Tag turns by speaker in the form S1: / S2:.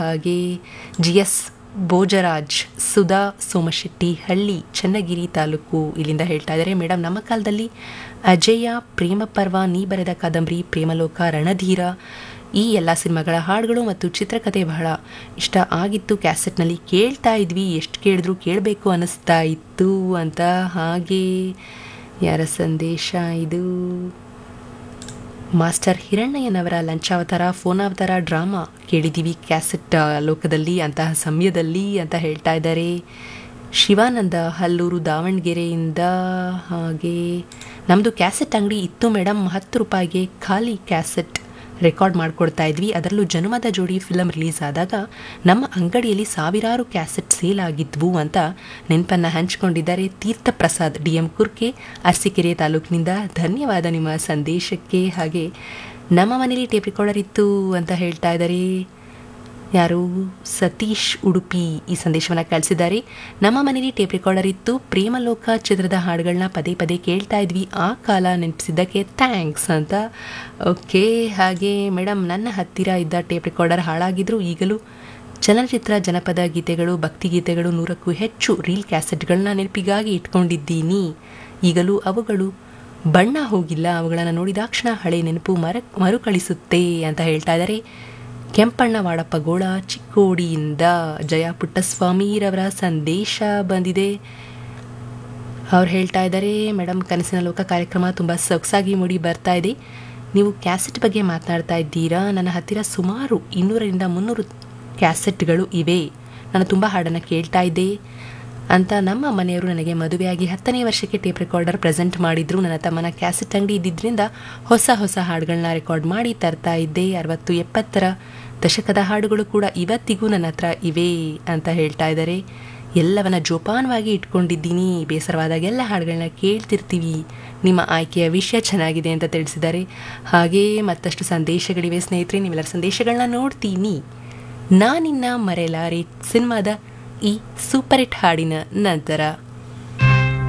S1: ಹಾಗೆ G S Bhojaraj Sudha Somashettihalli Channagiri taluk ಇಲ್ಲಿಂದ ಹೇಳ್ತಾ ಇದ್ದಾರೆ ಮೇಡಮ್ ನಮ್ಮ ಕಾಲದಲ್ಲಿ ಅಜಯ ಪ್ರೇಮ ಪರ್ವ ನೀ ಬರೆದ ಕಾದಂಬರಿ ಪ್ರೇಮಲೋಕ ರಣಧೀರ ಈ ಎಲ್ಲ ಸಿನಿಮಾಗಳ ಹಾಡುಗಳು ಮತ್ತು ಚಿತ್ರಕಥೆ ಬಹಳ ಇಷ್ಟ ಆಗಿತ್ತು ಕ್ಯಾಸೆಟ್ನಲ್ಲಿ ಕೇಳ್ತಾ ಇದ್ವಿ ಎಷ್ಟು ಕೇಳಿದ್ರು ಕೇಳಬೇಕು ಅನ್ನಿಸ್ತಾ ಇತ್ತು ಅಂತ ಹಾಗೆ ಯಾರ ಸಂದೇಶ ಇದು ಮಾಸ್ಟರ್ ಹಿರಣ್ಣಯ್ಯನವರ ಲಂಚಾವತಾರ ಫೋನಾವತಾರ ಡ್ರಾಮಾ ಕೇಳಿದ್ದೀವಿ ಕ್ಯಾಸೆಟ್ ಆ, ಲೋಕದಲ್ಲಿ ಅಂತಹ ಸಮಯದಲ್ಲಿ ಅಂತ ಹೇಳ್ತಾ ಇದ್ದಾರೆ ಶಿವಾನಂದ ಹಲ್ಲೂರು ದಾವಣಗೆರೆಯಿಂದ ಹಾಗೆ ನಮ್ಮದು ಕ್ಯಾಸೆಟ್ ಅಂಗಡಿ ಇತ್ತು ಮೇಡಮ್ ಹತ್ತು ರೂಪಾಯಿಗೆ ಖಾಲಿ ಕ್ಯಾಸೆಟ್ ರೆಕಾರ್ಡ್ ಮಾಡಿಕೊಡ್ತಾ ಇದ್ವಿ ಅದರಲ್ಲೂ ಜನುಮದ ಜೋಡಿ ಫಿಲಮ್ ರಿಲೀಸ್ ಆದಾಗ ನಮ್ಮ ಅಂಗಡಿಯಲ್ಲಿ ಸಾವಿರಾರು ಕ್ಯಾಸೆಟ್ ಸೇಲ್ ಆಗಿದ್ವು ಅಂತ ನೆನಪನ್ನು ಹಂಚಿಕೊಂಡಿದ್ದಾರೆ ತೀರ್ಥ ಪ್ರಸಾದ್ ಡಿ ಎಂ ಕುರ್ಕೆ ಅರಸೀಕೆರೆ ತಾಲೂಕಿನಿಂದ ಧನ್ಯವಾದ ನಿಮ್ಮ ಸಂದೇಶಕ್ಕೆ ಹಾಗೆ ನಮ್ಮ ಮನೇಲಿ ಟೇಪ್ ರೆಕಾರ್ಡರ್ ಇತ್ತು ಅಂತ ಹೇಳ್ತಾ ಇದ್ದಾರೆ ಯಾರು ಸತೀಶ್ ಉಡುಪಿ ಈ ಸಂದೇಶವನ್ನು ಕಳಿಸಿದ್ದಾರೆ ನಮ್ಮ ಮನೇಲಿ ಟೇಪ್ ರೆಕಾರ್ಡರ್ ಇತ್ತು ಪ್ರೇಮಲೋಕ ಚಿತ್ರದ ಹಾಡುಗಳನ್ನ ಪದೇ ಪದೇ ಕೇಳ್ತಾ ಇದ್ವಿ ಆ ಕಾಲ ನೆನಪಿಸಿದ್ದಕ್ಕೆ ಥ್ಯಾಂಕ್ಸ್ ಅಂತ ಓಕೆ ಹಾಗೆ ಮೇಡಮ್ ನನ್ನ ಹತ್ತಿರ ಇದ್ದ ಟೇಪ್ ರೆಕಾರ್ಡರ್ ಹಾಳಾಗಿದ್ರು ಈಗಲೂ ಚಲನಚಿತ್ರ ಜನಪದ ಗೀತೆಗಳು ಭಕ್ತಿಗೀತೆಗಳು ನೂರಕ್ಕೂ ಹೆಚ್ಚು ರೀಲ್ ಕ್ಯಾಸೆಟ್ಗಳನ್ನ ನೆನಪಿಗಾಗಿ ಇಟ್ಕೊಂಡಿದ್ದೀನಿ ಈಗಲೂ ಅವುಗಳು ಬಣ್ಣ ಹೋಗಿಲ್ಲ ಅವುಗಳನ್ನು ನೋಡಿದಾಕ್ಷಣ ಹಳೆ ನೆನಪು ಮರ ಮರುಕಳಿಸುತ್ತೆ ಅಂತ ಹೇಳ್ತಾ ಇದ್ದಾರೆ ಕೆಂಪಣ್ಣ ವಾಡಪ್ಪ ಗೋಳ ಚಿಕ್ಕೋಡಿಯಿಂದ ಜಯ ಪುಟ್ಟಸ್ವಾಮಿರವರ ಸಂದೇಶ ಬಂದಿದೆ ಅವ್ರು ಹೇಳ್ತಾ ಇದ್ದಾರೆ ಮೇಡಮ್ ಕನಸಿನ ಲೋಕ ಕಾರ್ಯಕ್ರಮ ತುಂಬ ಸೊಗಸಾಗಿ ಮೂಡಿ ಬರ್ತಾ ಇದೆ ನೀವು ಕ್ಯಾಸೆಟ್ ಬಗ್ಗೆ ಮಾತನಾಡ್ತಾ ಇದ್ದೀರಾ ನನ್ನ ಹತ್ತಿರ ಸುಮಾರು ಇನ್ನೂರರಿಂದ ಮುನ್ನೂರು ಕ್ಯಾಸೆಟ್ಗಳು ಇವೆ ನಾನು ತುಂಬ ಹಾಡನ್ನು ಕೇಳ್ತಾ ಇದ್ದೆ ಅಂತ ನಮ್ಮ ಮನೆಯವರು ನನಗೆ ಮದುವೆಯಾಗಿ ಹತ್ತನೇ ವರ್ಷಕ್ಕೆ ಟೇಪ್ ರೆಕಾರ್ಡರ್ ಪ್ರೆಸೆಂಟ್ ಮಾಡಿದ್ರು ನನ್ನ ತಮ್ಮನ ಕ್ಯಾಸೆಟ್ ಅಂಗಡಿ ಇದ್ದಿದ್ದರಿಂದ ಹೊಸ ಹೊಸ ಹಾಡುಗಳನ್ನ ರೆಕಾರ್ಡ್ ಮಾಡಿ ತರ್ತಾ ಇದ್ದೆ ಅರವತ್ತು ಎಪ್ಪತ್ತರ ದಶಕದ ಹಾಡುಗಳು ಕೂಡ ಇವತ್ತಿಗೂ ನನ್ನ ಹತ್ರ ಇವೆ ಅಂತ ಹೇಳ್ತಾ ಇದ್ದಾರೆ ಎಲ್ಲವನ್ನ ಜೋಪಾನವಾಗಿ ಇಟ್ಕೊಂಡಿದ್ದೀನಿ ಬೇಸರವಾದಾಗ ಎಲ್ಲ ಹಾಡುಗಳನ್ನ ಕೇಳ್ತಿರ್ತೀವಿ ನಿಮ್ಮ ಆಯ್ಕೆಯ ವಿಷಯ ಚೆನ್ನಾಗಿದೆ ಅಂತ ತಿಳಿಸಿದ್ದಾರೆ ಹಾಗೇ ಮತ್ತಷ್ಟು ಸಂದೇಶಗಳಿವೆ ಸ್ನೇಹಿತರೆ ನೀವೆಲ್ಲರ ಸಂದೇಶಗಳನ್ನ ನೋಡ್ತೀನಿ ನಾನಿನ್ನ ಮರೆಯಲಾರೆ ಸಿನಿಮಾದ ಈ ಸೂಪರ್ ಹಿಟ್ ಹಾಡಿನ ನಂತರ